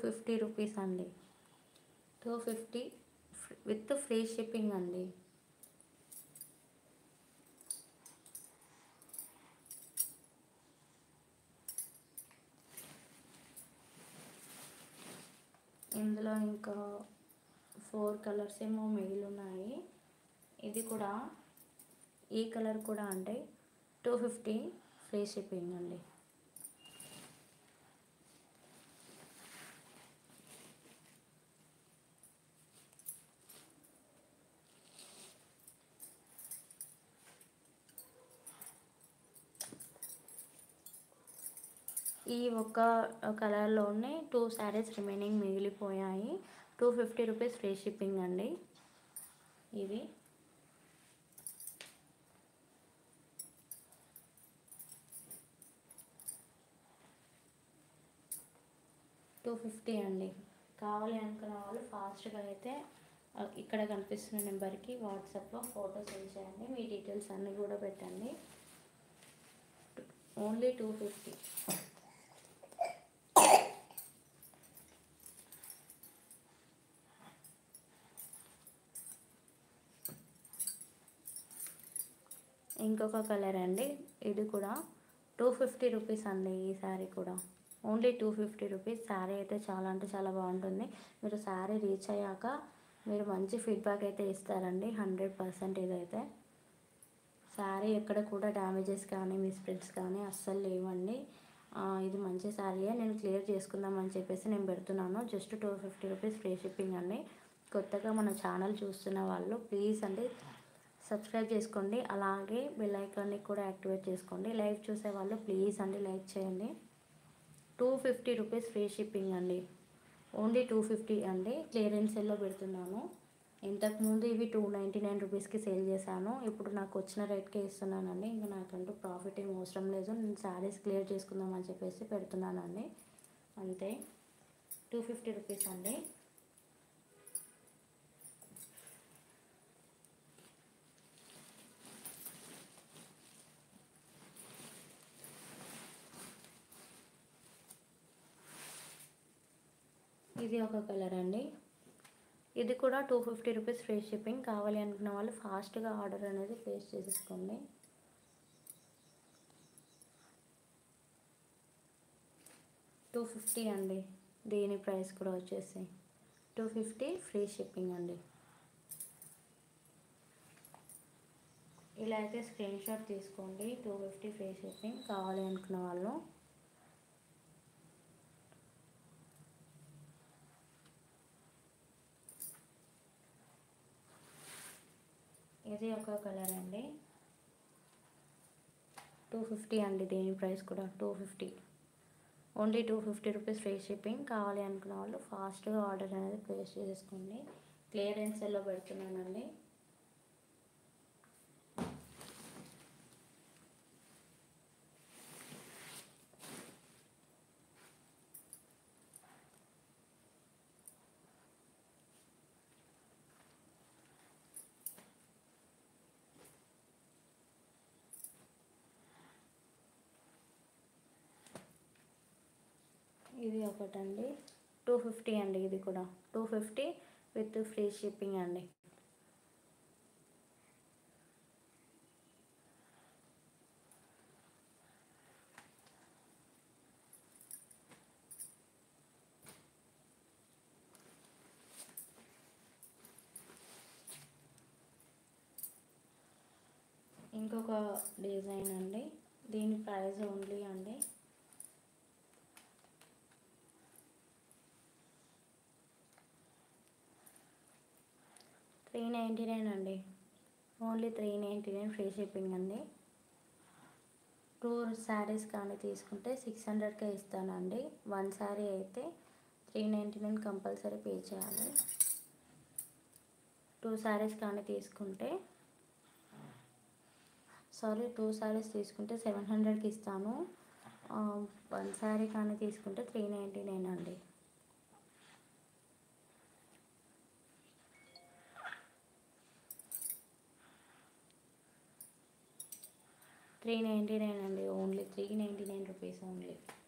fifty rupees అండి two fifty with free shipping అండి ఇందులో ఇంకా ఫోర్ కలర్స్ ఏమో మిగిలి ఉన్నాయి ఇది కూడా ఈ కలర్ కూడా అంటే టూ ఫిఫ్టీ ఫ్రీ షిప్పింగ్ అండి ఈ ఒక్క కలర్లోనే టూ శారీస్ రిమైనింగ్ మిగిలిపోయాయి two fifty rupees free shipping అండి ఇవి టూ ఫిఫ్టీ అండి కావాలి అనుకున్న వాళ్ళు ఫాస్ట్గా అయితే ఆ, ఇక్కడ కనిపిస్తున్న నెంబర్కి వాట్సాప్లో ఫోటో సెండ్ చేయండి మీ డీటెయిల్స్ అన్నీ కూడా పెట్టండి ఓన్లీ టూ ఫిఫ్టీ ఇంకొక కలర్ అండి ఇది కూడా టూ ఫిఫ్టీ రూపీస్ అండి ఈ శారీ కూడా only two fifty rupees sari అయితే చాలా అంటే చాలా బాగుంటుంది మీరు శారీ రీచ్ అయ్యాక మీరు మంచి ఫీడ్బ్యాక్ అయితే ఇస్తారండి హండ్రెడ్ పర్సెంట్ ఇదైతే శారీ ఎక్కడ కూడా డ్యామేజెస్ కానీ మిస్ప్రింట్స్ కానీ అస్సలు లేవండి ఆ, ఇది మంచి శారీయే నేను క్లియర్ చేసుకుందామని చెప్పేసి నేను పెడుతున్నాను just two fifty rupees free shipping అండి కొత్తగా మన ఛానల్ చూస్తున్న వాళ్ళు ప్లీజ్ అండి సబ్స్క్రైబ్ చేసుకోండి అలాగే బెల్ ఐకాన్ని కూడా యాక్టివేట్ చేసుకోండి లైవ్ చూసే వాళ్ళు ప్లీజ్ అండి లైక్ చేయండి two fifty rupees free shipping అండి ఓన్లీ టూ ఫిఫ్టీ అండి క్లియరెన్స్ సెల్లో పెడుతున్నాను ఇంతకుముందు ఇవి టూ నైంటీ నైన్ రూపీస్కి సేల్ చేశాను ఇప్పుడు నాకు వచ్చిన రేట్కే ఇస్తున్నానండి ఇంకా నాకంటూ ప్రాఫిట్ ఏం అవసరం లేదు నేను శారీస్ క్లియర్ చేసుకుందామని చెప్పేసి పెడుతున్నానండి అంతే టూ ఫిఫ్టీ రూపీస్ అండి ఇది ఒక కలర్ అండి ఇది కూడా two fifty rupees free shipping కావాలి అనుకున్న వాళ్ళు ఫాస్ట్గా ఆర్డర్ అనేది ప్లేస్ చేసేసుకోండి టూ ఫిఫ్టీ అండి దీని ప్రైస్ కూడా వచ్చేసి టూ ఫిఫ్టీ ఫ్రీ షిప్పింగ్ అండి ఇలా అయితే స్క్రీన్ షాట్ తీసుకోండి టూ ఫిఫ్టీ ఫ్రీ షిప్పింగ్ కావాలి అనుకున్న వాళ్ళు ఇది ఒక కలర్ అండి టూ ఫిఫ్టీ అండి దీని ప్రైస్ కూడా two fifty only two fifty rupees free shipping కావాలి అనుకున్న వాళ్ళు ఫాస్ట్గా ఆర్డర్ అనేది ప్లేస్ చేసుకోండి క్లియరెన్స్ సెల్లో పెడుతున్నానండి ఇది ఒకటండి టూ ఫిఫ్టీ అండి ఇది కూడా two fifty with free shipping అండి ఇంకొక డిజైన్ అండి దీని ప్రైస్ ఓన్లీ అండి త్రీ నైంటీ నైన్ అండి only three ninety nine free shipping అండి టూ శారీస్ కానీ తీసుకుంటే సిక్స్ హండ్రెడ్కే ఇస్తానండి వన్ శారీ అయితే three ninety nine compulsory pay చేయాలి టూ శారీస్ కానీ తీసుకుంటే సారీ టూ శారీస్ తీసుకుంటే సెవెన్ హండ్రెడ్కి ఇస్తాను వన్ శారీ కానీ తీసుకుంటే త్రీ నైంటీ నైన్ అండి త్రీ నైంటీ నైన్ అండి only three ninety nine rupees only